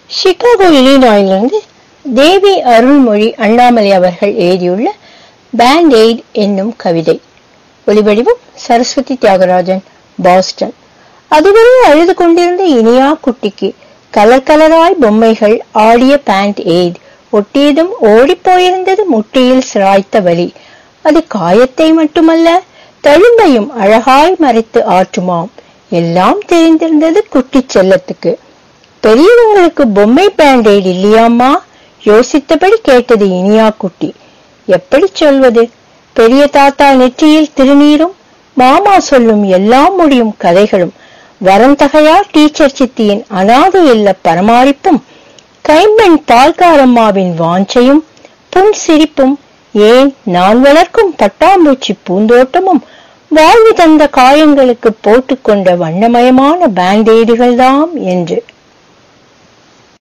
Chicago இலினாயிலிருந்து தேவி அருள்மொழி அண்ணாமலை அவர்கள் எழுதியுள்ள பேண்ட் எய்ட் என்னும் கவிதை ஒலிவடிவம் சரஸ்வதி தியாகராஜன் பாஸ்டன் அதுவரை அழுது கொண்டிருந்த இனியா குட்டிக்கு கலர் கலராய் பொம்மைகள் ஆடிய பேண்ட் எய்ட் ஒட்டியதும் ஓடிப் போயிருந்தது முட்டியில் சிராய்த்த வலி அது காயத்தை மட்டுமல்ல தழும்பையும் அழகாய் மறைத்து ஆற்றுமாம் எல்லாம் தெரிந்திருந்தது குட்டிச் செல்லத்துக்கு பெரியவங்களுக்கு பொம்மை பேண்டேட் இல்லையாம்மா யோசித்தபடி கேட்டது இனியா குட்டி எப்படி சொல்வது பெரிய தாத்தா நெற்றியில் திருநீரும் மாமா சொல்லும் எல்லாம் முடியும் கதைகளும் வரந்தகையா டீச்சர் சித்தியின் அனாதை இல்ல பரமாரிப்பும் கைம்பெண் பால்காரம்மாவின் வாஞ்சையும் புன் சிரிப்பும் ஏன் நான் வளர்க்கும் பட்டாம்பூச்சி பூந்தோட்டமும் வாழ்வு தந்த காயங்களுக்கு போட்டுக்கொண்ட வண்ணமயமான பேண்டேடுகள்தாம் என்று